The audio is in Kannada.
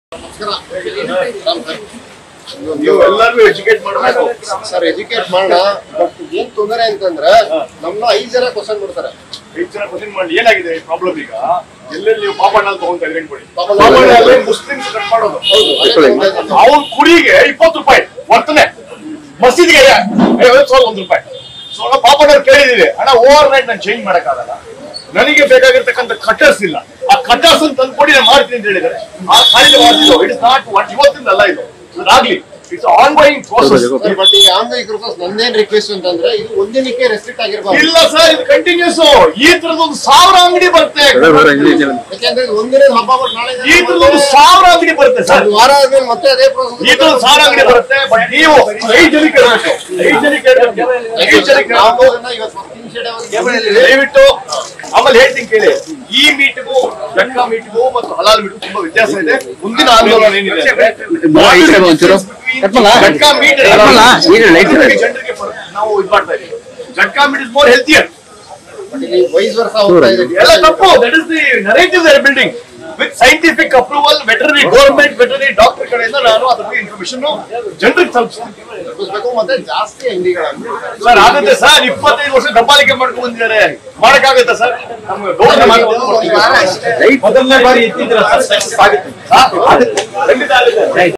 ನೀವು ಎಲ್ಲರಿಗೂ ಎಜುಕೇಟ್ ಮಾಡಬೇಕು ಸರ್ ಎಜುಕೇಟ್ ಮಾಡೋಣ ಬಟ್ ಏನ್ ತೊಂದರೆ ಅಂತಂದ್ರೆ ನಮ್ನ ಐದ್ ಜನ ಕ್ವಶನ್ ಮಾಡ್ತಾರೆ ಐದು ಜನ ಕ್ವಶನ್ ಮಾಡಿ ಏನಾಗಿದೆ ಪ್ರಾಬ್ಲಮ್ ಈಗ ಎಲ್ಲೆಲ್ಲಿ ನೀವು ಪಾಪಣ್ಣ ತಗೊಂತ ಇಟ್ಕೊಳ್ಳಿ ಪಾಪಣ್ಣ ಪಾಪಣ್ಣಲ್ಲಿ ಮುಸ್ಲಿಮ್ಸ್ ಕಟ್ ಮಾಡೋದು ಹೌದು ಅದೇ ತೊಂದ್ರೆ ಇದೆ. ಅವ್ರ ಕುರಿಗೆ ಇಪ್ಪತ್ತು ರೂಪಾಯಿ ವರ್ತನೆ ಮಸೀದಿಗೆ ಐವತ್ತು ಸಾವಿರ ಒಂದು ರೂಪಾಯಿ ಸೊ ನಾವು ಪಾಪಣ್ಣವ್ರು ಕೇಳಿದೀವಿ ಅಣ್ಣ ಓವರ್ ನೈಟ್ ನಾನು ಚೇಂಜ್ ಮಾಡಕ್ಕಾಗಲ್ಲ ನನಗೆ ಬೇಕಾಗಿರ್ತಕ್ಕಂಥ ಕಟರ್ಸ್ ಇಲ್ಲ ಆ ಕಟರ್ಸ್ ಅಂತ ತಂದ್ಕೊಡಿ ನಾನು ಮಾಡ್ತೀನಿ ಅಂತ ಹೇಳಿದ್ದಾರೆ ಆ ಖಾಲಿ ಮಾಡ್ತಿದ್ದು ಇಟ್ಸ್ ನಾಟ್ ವಾಟ್ ಇವತ್ತಿಂದ ಅಲ್ಲ ಇದು ಇದಾಗ್ಲಿ it's on going process sir but ಈಗ ಆನ್ಲೈನ್ ಗ್ರೂಪಸ್ ನಂದೇನ್ ರಿಕ್ವೆಸ್ಟ್ ಅಂತಂದ್ರೆ ಇದು ಒಂದಿನಕ್ಕೆ ರೆಸ್ಟ್ರಿಕ್ಟ್ ಆಗಿರ್ಬಾರ್ದು ಇಲ್ಲ ಸರ್ ಇದು ಕಂಟಿನ್ಯೂಸ್ ಈ ತರದ ಒಂದು ಸಾವಿರ ಅಂಗಡಿ ಬರುತ್ತೆ ಯಾಕಂದ್ರೆ ಇದು ಒಂದಿನ ಹಬ್ಬ ಬಿಟ್ಟು ನಾಳೆ ಈ ತರದ ಒಂದು ಸಾವಿರ ಅಂಗಡಿ ಬರುತ್ತೆ ಸರ್ ಒಂದ್ ವಾರ ಆದ್ಮೇಲೆ ಮತ್ತೆ ಅದೇ process ಈ ತರ ಸಾವಿರ ಅಂಗಡಿ ಬರುತ್ತೆ ಬಟ್ ನೀವು ಐದು ಜನಕ್ಕೆ ಕೇಳಬೇಕು ಐದು ಜನಕ್ಕೆ ಕೇಳಬೇಕು ಐದು ಜನಕ್ಕೆ ನಾವು ಕೇಳಬೇಕು ಅದನ್ನ ಇವತ್ತು first initiative ಆಗಿ ದಯವಿಟ್ಟು ಆಮೇಲೆ ಹೇಳ್ತೀನಿ ಕೇಳಿ ಈ ಮೀಟ್ಗೂ ಜಟ್ಕಾ ಮೀಟ್ಗೂ ಮತ್ತು ಹಲಾಲ್ ಮೀಟ್ಗೂ ತುಂಬಾ ವ್ಯತ್ಯಾಸ ಇದೆ ಮುಂದಿನ ಆಂದೋಲನ ಏನಿದೆ ಅಂದ್ರೆ ಈ ಕಡೆ ಒಂಚೂರು. ಕಟ್ಮಲ? ಜಟ್ಕಾ ಮೀಟ್ ಕಟ್ಮಲ? ಈಗ light ಇದೆ. ಜನರಿಗೆ ನಾವು ಇದು ಮಾಡ್ತಾ ಇದ್ದೀವಿ jhatka meat is more healthier but ಇಲ್ಲಿ ವೈಸ್ ವರ್ಷ ಹೋಗ್ತಾ ಇದೆ ಎಲ್ಲ ತಪ್ಪು that is the narrative there building with scientific approval veterinary government veterinary doctor ಕಡೆಯಿಂದ ನಾನು ಅದ್ರ ಬಗ್ಗೆ ಇನ್ಫಾರ್ಮೇಶನ್ ಜನರಿಗೆ ತಲುಪಿಸ್ತೀನಿ ತಲುಪಿಸ್ಬೇಕು ಮತ್ತೆ ಜಾಸ್ತಿ ಅಂಗಡಿಗಳನ್ನು ಸರ್ ಆಗುತ್ತೆ ಸರ್ ಇಪ್ಪತ್ತೈದು ವರ್ಷ ದಬ್ಬಾಳಿಕೆ ಮಾಡ್ಕೊಂಡು ಬಂದಿದ್ದಾರೆ ಮಾಡಕ್ಕಾಗುತ್ತೆ ಸರ್ ನಮ್ಗೆ ಗೌರವ ಒಂದು ವಾರ ಅಷ್ಟೇ ಮೊದಲನೇ ಬಾರಿ ಇತ್ತಿದ್ರೆ ಖಂಡಿತ ಆಗುತ್ತೆ